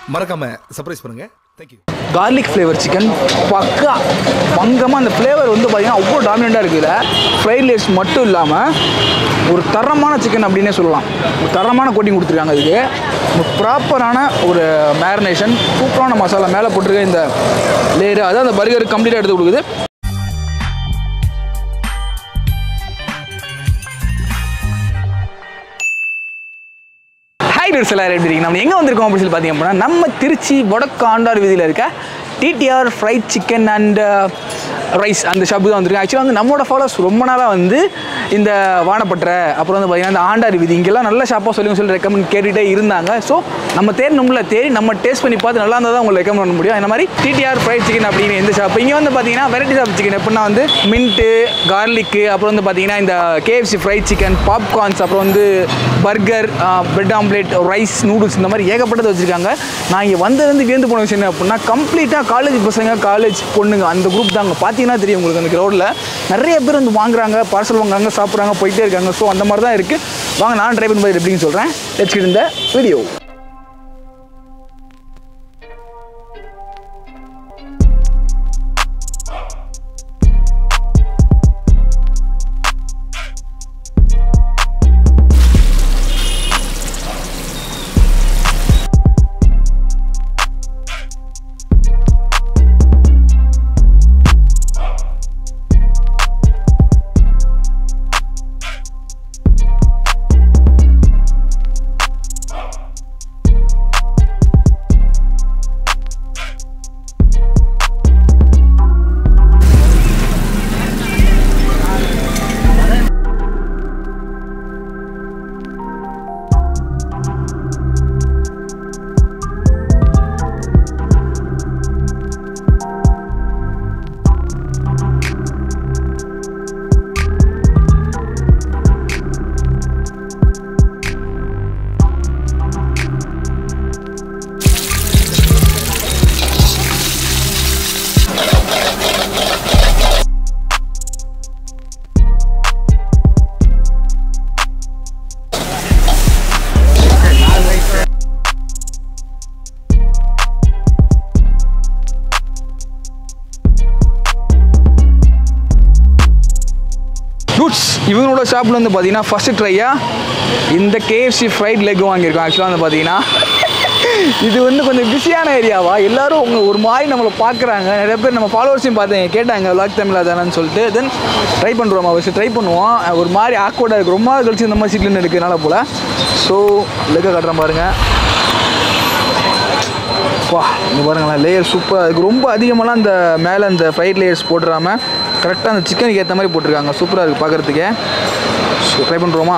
மறக்காம சர்ப்ரைஸ் பண்ணுங்க thank you garlic flavour chicken பக்கா பங்கமாக அந்த ஃப்ளேவர் வந்து பார்த்தீங்கன்னா அவ்வளோ டாமினண்ட்டாக இருக்குது இதில் ஃப்ரைட் ரைஸ் மட்டும் இல்லாமல் ஒரு தரமான சிக்கன் அப்படின்னே சொல்லலாம் ஒரு தரமான கோட்டிங் கொடுத்துருக்காங்க இதுக்கு ஒரு ப்ராப்பரான ஒரு மேரினேஷன் சூப்பரான மசாலா மேலே போட்டிருக்க இந்த லேயர் அதான் அந்த பர்கர் கம்ப்ளீட்டாக எடுத்து கொடுக்குது ஹாய் டூர்ஸ் எல்லாரும் எப்படி இருக்கீங்க நம்ம எங்கே வந்திருக்கோம் அப்படின்னு சொல்லி பார்த்தீங்க அப்படின்னா நம்ம திருச்சி வடக்கு ஆண்டார் வீதியில் இருக்க டிடிஆர் ஃப்ரைட் சிக்கன் அண்ட் ரைஸ் அந்த ஷாப்பு தான் வந்திருக்கேன் ஆக்சுவலாக வந்து நம்மளோட ஃபாலோவர்ஸ் ரொம்ப நாளாக வந்து இந்த வானப்பட்டறை அப்புறம் வந்து பார்த்தீங்கன்னா இந்த ஆண்டார் வீதி இங்கெல்லாம் நல்ல ஷாப்பாக சொல்லுங்க சொல்லி ரெக்கமெண்ட் கேட்டுகிட்டே இருந்தாங்க ஸோ நம்ம தேடணும்ல தேடி நம்ம டேஸ்ட் பண்ணி பார்த்து நல்லா இருந்தால் தான் உங்களுக்கு ரெக்கமெண்ட் பண்ண முடியும் இந்த மாதிரி டிடிஆர் ஃப்ரைட் சிக்கன் அப்படின்னு இந்த ஷாப் இங்கே வந்து பார்த்தீங்கன்னா வெரைட்டிஸ் ஆஃப் சிக்கன் எப்படின்னா வந்து மின்ட்டு கார்லிக்கு அப்புறம் வந்து பார்த்தீங்கன்னா இந்த கேஎஃப்சி ஃப்ரைட் சிக்கன் பாப்கார்ன்ஸ் அப்புறம் வந்து burger bread omelette rice noodles இந்த மாதிரி ஏகப்பட்டது வச்சுருக்காங்க நான் இங்கே வந்ததுலேருந்து வியந்து போன விஷயம் என்ன அப்படின்னா கம்ப்ளீட்டாக காலேஜ் பசங்க காலேஜ் பொண்ணுங்க அந்த குரூப் தாங்க பார்த்தீங்கன்னா தெரியும் உங்களுக்கு அந்த க்ரௌடில் நிறைய பேர் வந்து வாங்குறாங்க பார்சல் வாங்குறாங்க சாப்பிட்றாங்க போயிட்டே இருக்காங்க ஸோ அந்த மாதிரி தான் இருக்குது வாங்க நான் ட்ரை பண்ணி பார்த்து எப்படின்னு சொல்கிறேன் லெட்ஸ் கெட் இந்த வீடியோ ரூட்ஸ் இவங்களோட ஷாப்பில் வந்து பார்த்தீங்கன்னா ஃபஸ்ட்டு ட்ரையாக இந்த கேஎஃப்சி ஃப்ரைட் லெக் வாங்கியிருக்கோம் ஆக்சுவலாக வந்து பார்த்தீங்கன்னா இது வந்து கொஞ்சம் பிஸியான ஏரியாவா எல்லாரும் உங்க ஒரு மாதிரி நம்மளை பார்க்குறாங்க நிறைய பேர் நம்ம ஃபாலோவர்ஸையும் பார்த்தேன் கேட்டாங்க விளாக் தமிழ் அதானு சொல்லிட்டு தென் ட்ரை பண்ணுறோம் ஃபஸ்ட்டு ட்ரை பண்ணுவோம் ஒரு மாதிரி ஆக்வர்டாக இருக்குது ரொம்ப நாள் கழிச்சு இந்த மாதிரி சீட்லன்னு இருக்குனால போல் ஸோ லெக்கை காட்டுறேன் பாருங்கள் வா இங்கே பாருங்களேன் லேயர் சூப்பராக இருக்குது ரொம்ப அதிகமாலாம் அந்த மேலே அந்த ஃப்ரைட் லேயர்ஸ் போட்டுறாம கரெக்டாக அந்த சிக்கனுக்கு ஏற்ற மாதிரி போட்டிருக்காங்க சூப்பராக இருக்குது பார்க்குறதுக்கே ஸோ ட்ரை பண்ணுறோமா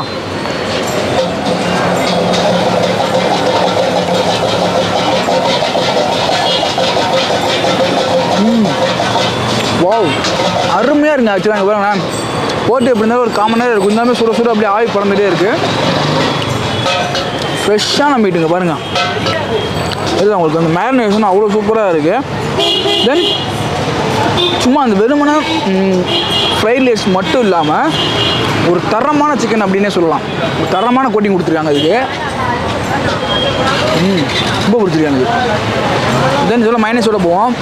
வாவ் அருமையாக இருங்க ஆக்சுவலாக இங்கே பாருங்களேன் போட்டு எப்படி இருந்தாலும் ஒரு காமன் நேரம் இருக்கும் இருந்தாலும் சுட சுட அப்படியே ஆயில் பறந்துகிட்டே இருக்குது ஃப்ரெஷ்ஷான மீட்டுங்க பாருங்கள் இல்லை உங்களுக்கு அந்த மேரினேஷன் அவ்வளோ சூப்பராக இருக்குது தென் சும்மா அந்த வெறுமன ஃப்ரைட் ரைஸ் மட்டும் இல்லாமல் ஒரு தரமான சிக்கன் அப்படின்னே சொல்லலாம் ஒரு தரமான கோட்டிங் கொடுத்துருக்காங்க இதுக்கு ம் ரொம்ப பிடிச்சிருக்காங்க தென் சொல்ல மைனஸோட போவோம்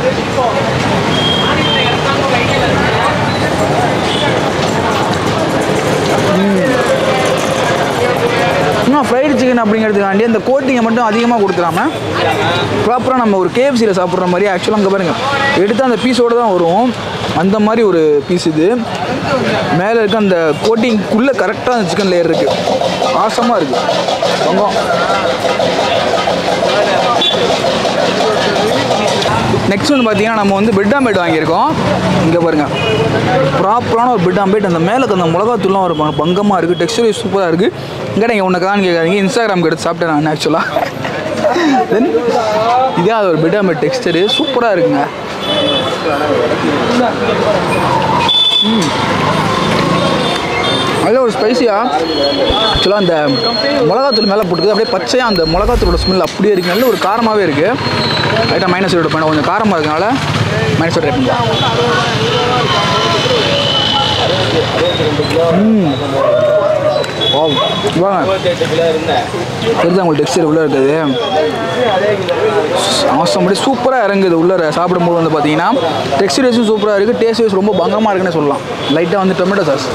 சும்மா ஃப்ரைடு சிக்கன் அப்படிங்கிறதுக்காண்டி அந்த கோட்டிங்கை மட்டும் அதிகமாக கொடுத்துடாம ப்ராப்பராக நம்ம ஒரு கேஎஃப்சியில் சாப்பிட்ற மாதிரி ஆக்சுவலாக அங்கே பாருங்கள் எடுத்து அந்த பீஸோடு தான் வரும் அந்த மாதிரி ஒரு பீஸ் இது மேலே இருக்க அந்த கோட்டிங்குள்ளே கரெக்டாக அந்த சிக்கன் லேயர் இருக்குது ஆசமாக இருக்குது வங்கம் நெக்ஸ்ட் வந்து பார்த்தீங்கன்னா நம்ம வந்து பிரெட் ஆம்பேட் வாங்கியிருக்கோம் இங்கே பாருங்கள் ப்ராப்பரான ஒரு பிரெட் ஆம்பேட் அந்த மேலே அந்த மிளகாத்தூள்லாம் ஒரு ப- பங்கமாக இருக்குது டெக்ஸ்டர் சூப்பராக இருக்குது இங்கே நீங்கள் உனக்கான்னு கேட்காதீங்க இன்ஸ்டாகிராம் எடுத்து சாப்பிட்டேன் நான் ஆக்சுவலாக தென் இதே அது ஒரு பிரெட் ஆம்பேட் டெக்ஸ்டரு சூப்பராக இருக்குங்க ம். நல்ல ஒரு ஸ்பைசியாக ஆக்சுவலாக அந்த மிளகாத்தூள் மேலே போட்டுக்குது அப்படியே பச்சையாக அந்த மிளகாத்தூளோட ஸ்மெல் அப்படியே இருக்கு நல்ல ஒரு காரமாகவே இருக்குது லைட்டாக மைனஸ் விட பண்ண கொஞ்சம் காரமாக இருக்கனால மைனஸ் ட்ரை பண்ணலாம் ம் வாங்க தெரியுதா உங்களுக்கு டெக்ஸ்டர் உள்ளே இருக்குது அவசரம் அப்படி சூப்பராக இறங்குது உள்ளே சாப்பிடும்போது வந்து பார்த்தீங்கன்னா டெக்ஸ்டர் வைஸும் சூப்பராக இருக்குது டேஸ்ட் வைஸ் ரொம்ப பங்கமாக இருக்குன்னு சொல்லலாம் லைட்டாக வந்து டொமேட்டோ சாஸ்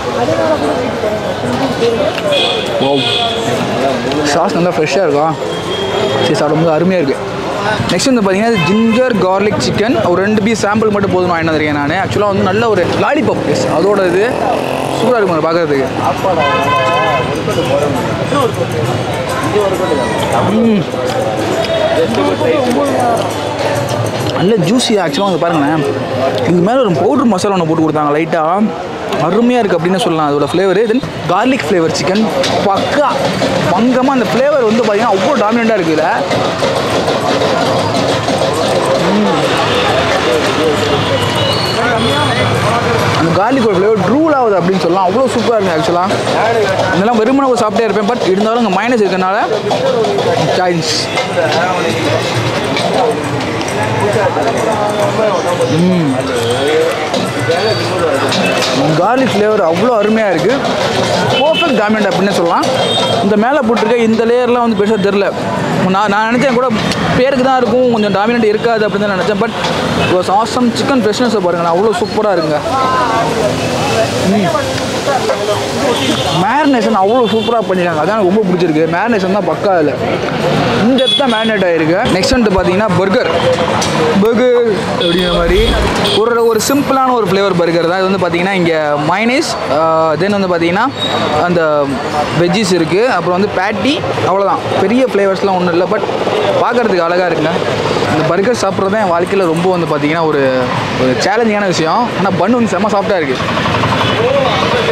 ஓ சாஸ் நல்லா ஃப்ரெஷ்ஷாக இருக்கா சரி சாப்பிடும்போது அருமையாக இருக்குது நெக்ஸ்ட் வந்து பார்த்தீங்கன்னா ஜிஞ்சர் கார்லிக் சிக்கன் ஒரு ரெண்டு பீஸ் சாம்பிள் மட்டும் போதும் வாங்கிட்டு வந்திருக்கேன் நான் ஆக்சுவலாக வந்து நல்ல ஒரு லாலிபாப் எஸ் அதோட இது சூப்பராக இருக்கும் அதை பார்க்குறதுக்கு ம். நல்ல ஜூஸி ஆக்சுவலாக வந்து பாருங்களேன் இது மேலே ஒரு பவுடர் மசாலா ஒன்று போட்டு கொடுத்தாங்க லைட்டாக அருமையாக இருக்குது அப்படின்னு சொல்லலாம் அதோட flavour then garlic flavour chicken பக்கா பங்கமாக அந்த ஃப்ளேவர் வந்து பார்த்தீங்கன்னா அவ்வளோ டாமினண்ட்டாக இருக்குது இதில் அந்த கார்லிக்கோட ஃப்ளேவர் ட்ரூல் ஆகுது அப்படின்னு சொல்லலாம் அவ்வளோ சூப்பராக இருக்குது ஆக்சுவலாக இதெல்லாம் வெறுமனை ஒரு சாப்பிட்டே இருப்பேன் பட் இருந்தாலும் இங்கே மைனஸ் இருக்கனால சாய்ஸ் கார்லிக் ஃப்ளேவர் அவ்வளோ அருமையாக இருக்குது பர்ஃபெக்ட் டாமினட் அப்படின்னு சொல்லலாம் இந்த மேலே போட்டிருக்க இந்த லேயர்லாம் வந்து பெருசாக தெரில நான் நான் நினச்சேன் கூட பேருக்கு தான் இருக்கும் கொஞ்சம் டாமினட் இருக்காது அப்படின்னு தான் நினச்சேன் பட் ஆசம் சிக்கன் ஃப்ரெஷ்னஸை பாருங்களேன் அவ்வளோ சூப்பராக இருக்குங்க மேரினேஷன் அவ்வளோ சூப்பராக பண்ணிருக்காங்க அதான் எனக்கு ரொம்ப பிடிச்சிருக்கு மேரினேஷன் தான் பக்கா இல்லை இந்த தான் மேரினேட் ஆகிருக்கு நெக்ஸ்ட் வந்து பார்த்தீங்கன்னா பர்கர் பர்கர் அப்படிங்கிற மாதிரி ஒரு ஒரு சிம்பிளான ஒரு ஃப்ளேவர் பர்கர் தான் இது வந்து பார்த்தீங்கன்னா இங்கே மைனஸ் தென் வந்து பார்த்தீங்கன்னா அந்த வெஜ்ஜிஸ் இருக்குது அப்புறம் வந்து பேட்டி அவ்வளோதான் பெரிய ஃப்ளேவர்ஸ்லாம் ஒன்றும் இல்லை பட் பார்க்குறதுக்கு அழகாக இருக்குங்க இந்த பர்கர் சாப்பிட்றது தான் என் வாழ்க்கையில் ரொம்ப வந்து பார்த்தீங்கன்னா ஒரு ஒரு சேலஞ்சிங்கான விஷயம் ஆனால் பன் வந்து செம்ம சாஃப்டாக இருக்குது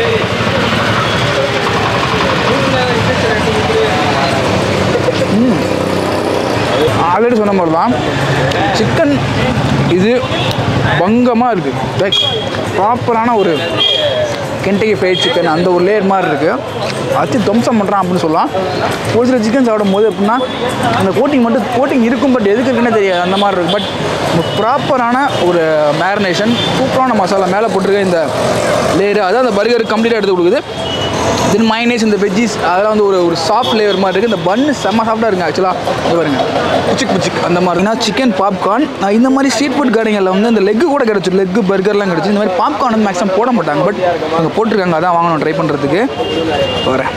ஆல்ரெடி சொன்ன மாதிரி தான் சிக்கன் இது பங்கமாக இருக்குது லைக் ப்ராப்பரான ஒரு கெண்டகி ஃப்ரைட் சிக்கன் அந்த ஒரு லேயர் மாதிரி இருக்குது அச்சு துவம்சம் பண்ணுறான் அப்படின்னு சொல்லலாம் ஒரு சில சிக்கன் சாப்பிடும் போது எப்படின்னா அந்த கோட்டிங் மட்டும் கோட்டிங் இருக்கும் பட் எதுக்கு இருக்குன்னு தெரியாது அந்த மாதிரி இருக்குது பட் ப்ராப்பரான ஒரு மேரினேஷன் சூப்பரான மசாலா மேலே போட்டிருக்க இந்த லேயர் அதான் அந்த பர்கருக்கு கம்ப்ளீட்டாக எடுத்து கொடுக்குது தென் மைனேஸ் இந்த வெஜ்ஜிஸ் அதெல்லாம் வந்து ஒரு ஒரு சாஃப்ட் லேயர் மாதிரி இருக்குது இந்த பன்னு செம்ம சாஃப்டாக இருக்குங்க ஆக்சுவலாக இது பாருங்க புச்சிக் புச்சிக் அந்த மாதிரினா சிக்கன் பாப்கார்ன் இந்த மாதிரி ஸ்ட்ரீட் ஃபுட் கடைகளில் வந்து இந்த லெக்கு கூட கிடச்சி லெக்கு பர்கர்லாம் கிடச்சி இந்த மாதிரி பாப்கார்ன் வந்து மேக்ஸிமம் போட மாட்டாங்க பட் அங்கே போட்டிருக்காங்க அதான் வாங்கணும் ட்ரை பண்ணுறதுக்கு வரேன்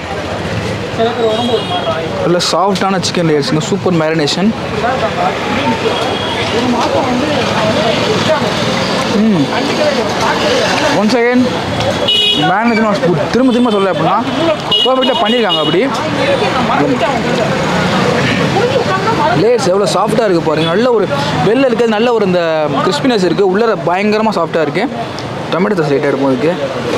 நல்ல சாஃப்டான சிக்கன் லேயர்ஸுங்க super marination once again manage was good திரும்ப திரும்ப சொல்ல அப்படின்னா பர்ஃபெக்டாக பண்ணியிருக்காங்க அப்படி லேயர்ஸ் எவ்வளோ சாஃப்டாக இருக்குது பாருங்கள் நல்ல ஒரு வெளில இருக்கிறது நல்ல ஒரு இந்த கிறிஸ்பினஸ் இருக்குது உள்ளே பயங்கரமாக சாஃப்டாக இருக்குது டொமேட்டோ சாஸ் லைட்டாக இருக்கும் அதுக்கு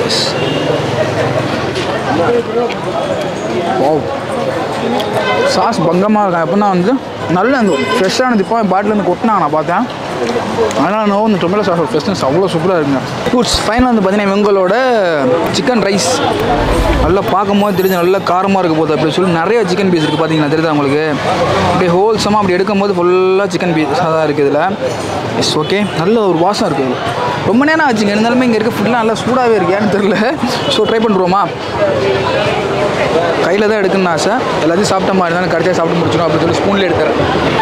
வாவ் சாஸ் பங்கமாக இருக்கும் எப்படின்னா வந்து நல்ல அந்த ஃப்ரெஷ்ஷானது இப்போ பாட்டிலேருந்து கொட்டினாங்க நான் பார்த்தேன் அதனால் நோ இந்த டொமேட்டோ சாஸ் ஃப்ரெஷ்னஸ் அவ்வளோ சூப்பராக இருக்குங்க ஃபுட்ஸ் ஃபைனல் வந்து பார்த்தீங்கன்னா இவங்களோட சிக்கன் ரைஸ் நல்லா பார்க்கும்போது தெரிஞ்சு நல்லா காரமாக இருக்க போகுது அப்படி சொல்லி நிறைய சிக்கன் பீஸ் இருக்குது பார்த்தீங்களா தெரியுதா உங்களுக்கு அப்படியே ஹோல்சமாக அப்படி எடுக்கும்போது ஃபுல்லாக சிக்கன் பீஸ் தான் இருக்குது இதில் இட்ஸ் ஓகே நல்ல ஒரு வாசம் இருக்குது ரொம்ப நேரம் ஆச்சுங்க இருந்தாலுமே இங்கே இருக்க ஃபுட்லாம் நல்லா சூடாகவே இருக்கு ஏன்னு தெரில ஸோ ட்ரை பண்ணுறோமா கையில் தான் எடுக்கணும்னு ஆசை எல்லாத்தையும் சாப்பிட்ட மாதிரி இருந்தாலும் கடைசியாக சாப்பிட்டு முடிச்சிடும் அப்படின்னு சொல்லி ஸ்பூனில் எடுத்துறேன்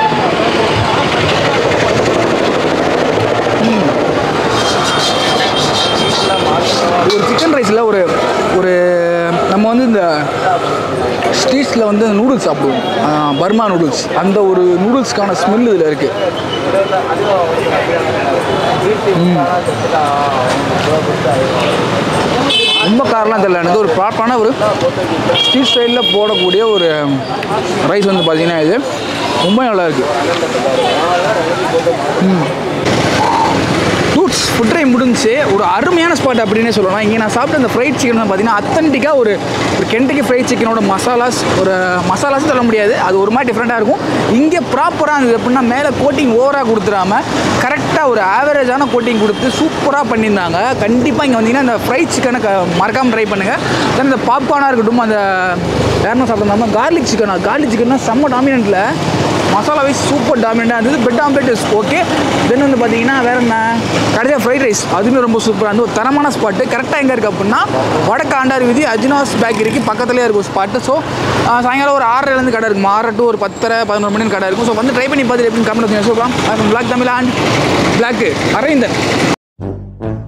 இது ஒரு சிக்கன் ரைஸில் ஒரு ஒரு நம்ம வந்து இந்த ஸ்ட்ரீட்ஸில் வந்து நூடுல்ஸ் சாப்பிடுவோம் ஆஹ் பர்மா நூடுல்ஸ் அந்த ஒரு நூடுல்ஸ்க்கான ஸ்மெல் இதில் இருக்குது ரொம்ப காரெலாம் தெரியல எனக்கு ஒரு ப்ராப்பரான ஒரு ஸ்ட்ரீட் ஸ்டைலில் போடக்கூடிய ஒரு ரைஸ் வந்து பார்த்தீங்கன்னா இது ரொம்ப நல்லா இருக்குது டூட்ஸ் ஃபுட் ட்ரை முடிஞ்சு ஒரு அருமையான ஸ்பாட் அப்படின்னே சொல்லலாம் இங்கே நான் சாப்பிட்ட அந்த ஃப்ரைட் சிக்கன் வந்து பார்த்தீங்கன்னா அத்தன்டிக்காக ஒரு ஒரு கெண்டக்கி ஃப்ரைட் சிக்கனோட மசாலாஸ் ஒரு மசாலாஸ் சொல்ல முடியாது அது ஒரு மாதிரி டிஃப்ரெண்ட்டாக இருக்கும் இங்கே ப்ராப்பராக இருந்தது எப்படின்னா மேலே கோட்டிங் ஓவராக கொடுத்துடாம கரெக்டாக ஒரு ஆவரேஜான கோட்டிங் கொடுத்து சூப்பராக பண்ணியிருந்தாங்க கண்டிப்பாக இங்கே வந்தீங்கன்னா இந்த ஃப்ரைட் சிக்கனை க மறக்காமல் ட்ரை பண்ணுங்கள் தென் இந்த பாப்கார்னாக இருக்கட்டும் அந்த வேறு சாப்பிட்டோம்னா கார்லிக் சிக்கனா கார்லிக் சிக்கன்னா செம்ம டாமினண்ட்டில் மசாலா வைஸ் சூப்பர் டாமினண்டாக இருந்தது bread omelette is okay then வந்து பார்த்தீங்கன்னா வேற என்ன கடைசியாக ஃப்ரைட் ரைஸ் அதுவுமே ரொம்ப சூப்பராக இருந்து ஒரு தரமான ஸ்பாட்டு கரெக்டாக எங்கே இருக்குது அப்படின்னா வடக்கு ஆண்டார் வீதி அஜினாஸ் பேக்கரிக்கு பக்கத்துலேயே இருக்கும் ஸ்பாட்டு ஸோ சாயங்காலம் ஒரு ஆறரைலேருந்து கடை இருக்கும் ஆறரை டு ஒரு பத்தரை பதினொரு மணி கடை இருக்கும் ஸோ வந்து ட்ரை பண்ணி பார்த்துட்டு எப்படின்னு கமெண்ட் சொல்லலாம் blog Tamil and blog Aravindan